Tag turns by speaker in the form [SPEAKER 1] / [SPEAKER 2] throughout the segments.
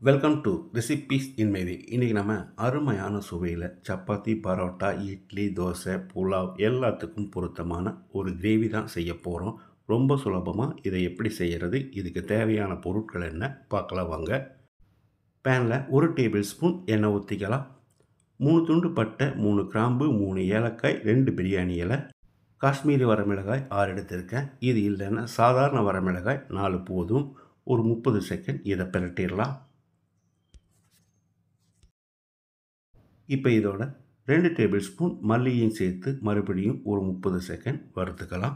[SPEAKER 1] welcome to recipes இன்மைவே இன்றைக்கி நம்ம அருமையான சுவையில் சப்பாத்தி பரோட்டா இட்லி தோசை புலாவ் எல்லாத்துக்கும் பொருத்தமான ஒரு கிரேவி தான் செய்ய போகிறோம் ரொம்ப சுலபமாக இதை எப்படி செய்கிறது இதுக்கு தேவையான பொருட்கள் என்ன பார்க்கலாம் வாங்க பேனில் ஒரு டேபிள் ஸ்பூன் எண்ணெய் ஊற்றிக்கலாம் மூணு துண்டு பட்டை மூணு கிராம்பு மூணு ஏலக்காய் ரெண்டு பிரியாணி இலை காஷ்மீரி வரமிளகாய் ஆறு எடுத்திருக்கேன் இது இல்லைன்னா சாதாரண வரமிளகாய் நாலு போதும் ஒரு முப்பது செகண்ட் இதை பிரட்டிடலாம் இப்போ இதோட ரெண்டு டேபிள் ஸ்பூன் மல்லியும் சேர்த்து மறுபடியும் ஒரு முப்பது செகண்ட் வறுத்துக்கலாம்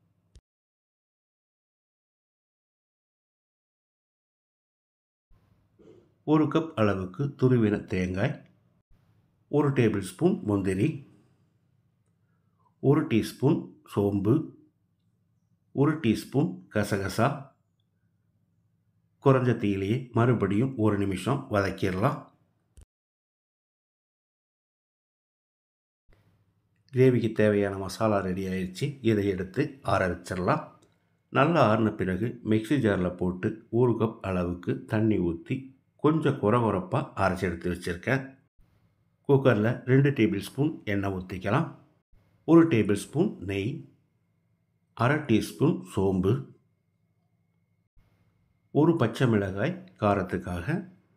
[SPEAKER 1] ஒரு கப் அளவுக்கு துருவின தேங்காய் ஒரு டேபிள் ஸ்பூன் முந்திரி ஒரு டீஸ்பூன் சோம்பு ஒரு டீஸ்பூன் கசகசா குறைஞ்ச தீயிலேயே மறுபடியும் ஒரு நிமிஷம் வதக்கிடலாம் கிரேவிக்கு தேவையான மசாலா ரெடி ஆயிடுச்சு இதை எடுத்து ஆற வச்சிடலாம் நல்லா ஆறின பிறகு மிக்ஸி ஜாரில் போட்டு ஒரு கப் அளவுக்கு தண்ணி ஊற்றி கொஞ்சம் குறை குறைப்பாக அரைச்சி எடுத்து வச்சுருக்கேன் குக்கரில் ரெண்டு டேபிள் ஸ்பூன் எண்ணெய் ஊற்றிக்கலாம் ஒரு டேபிள் ஸ்பூன் நெய் அரை டீஸ்பூன் சோம்பு ஒரு பச்சை மிளகாய் காரத்துக்காக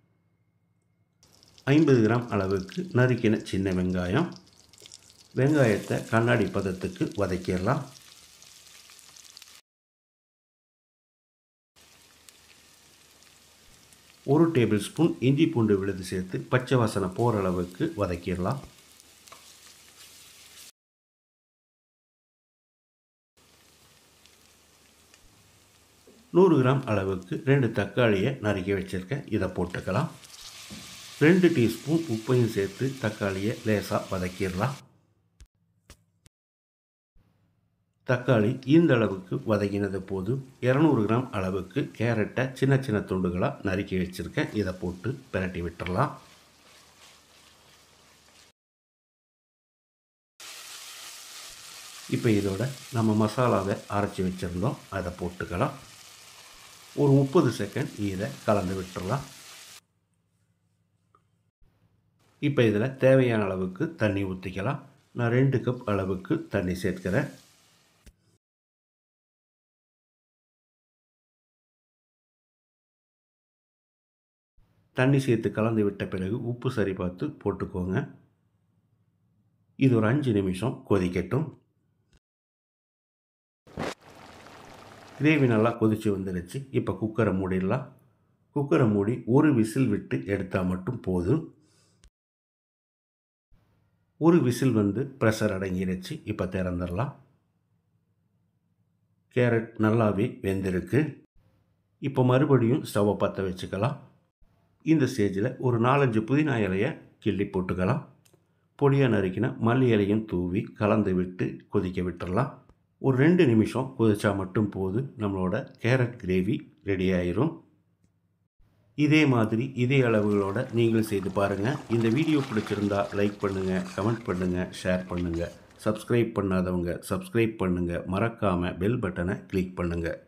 [SPEAKER 1] ஐம்பது கிராம் அளவுக்கு நறுக்கின சின்ன வெங்காயம் வெங்காயத்தை கண்ணாடி பதத்துக்கு வதக்கிடலாம் ஒரு டேபிள் ஸ்பூன் இஞ்சி பூண்டு விழுது சேர்த்து பச்சை வாசனை போகிற அளவுக்கு வதக்கிடலாம் நூறு கிராம் அளவுக்கு ரெண்டு தக்காளியை நறுக்கி வச்சுருக்கேன் இதை போட்டுக்கலாம் ரெண்டு டீஸ்பூன் உப்பையும் சேர்த்து தக்காளியை லேசாக வதக்கிடலாம் தக்காளி இந்த அளவுக்கு வதங்கினது போதும் இரநூறு கிராம் அளவுக்கு கேரட்டை சின்ன சின்ன துண்டுகளாக நறுக்கி வச்சுருக்கேன் இதை போட்டு பிரட்டி விட்டுறலாம் இப்போ இதோட நம்ம மசாலாவை அரைச்சி வச்சுருந்தோம் அதை போட்டுக்கலாம் ஒரு முப்பது செகண்ட் இதை கலந்து விட்டுறலாம் இப்போ இதில் தேவையான அளவுக்கு தண்ணி ஊற்றிக்கலாம் நான் ரெண்டு கப் அளவுக்கு தண்ணி சேர்க்கிறேன் தண்ணி சேர்த்து கலந்து விட்ட பிறகு உப்பு சரி பார்த்து போட்டுக்கோங்க இது ஒரு அஞ்சு நிமிஷம் கொதிக்கட்டும் கிரேவி நல்லா கொதித்து வந்துடுச்சு இப்போ குக்கரை மூடிடலாம் குக்கரை மூடி ஒரு விசில் விட்டு எடுத்தால் மட்டும் போதும் ஒரு விசில் வந்து ப்ரெஷர் அடங்கிடுச்சு இப்போ திறந்துடலாம் கேரட் நல்லாவே வெந்திருக்கு இப்போ மறுபடியும் ஸ்டவ்வை பற்ற வச்சுக்கலாம் இந்த ஸ்டேஜில் ஒரு நாலஞ்சு புதினா இலையை கிள்ளி போட்டுக்கலாம் பொடியாக நறுக்கின மல்லி இலையும் தூவி கலந்து விட்டு கொதிக்க விட்டுடலாம் ஒரு ரெண்டு நிமிஷம் கொதிச்சா மட்டும் போது நம்மளோட கேரட் கிரேவி ரெடி ஆயிரும் இதே மாதிரி இதே அளவுகளோட நீங்கள் செய்து பாருங்கள் இந்த வீடியோ பிடிச்சிருந்தா லைக் பண்ணுங்கள் கமெண்ட் பண்ணுங்கள் ஷேர் பண்ணுங்கள் சப்ஸ்கிரைப் பண்ணாதவங்க சப்ஸ்கிரைப் பண்ணுங்கள் மறக்காமல் பெல் பட்டனை கிளிக் பண்ணுங்கள்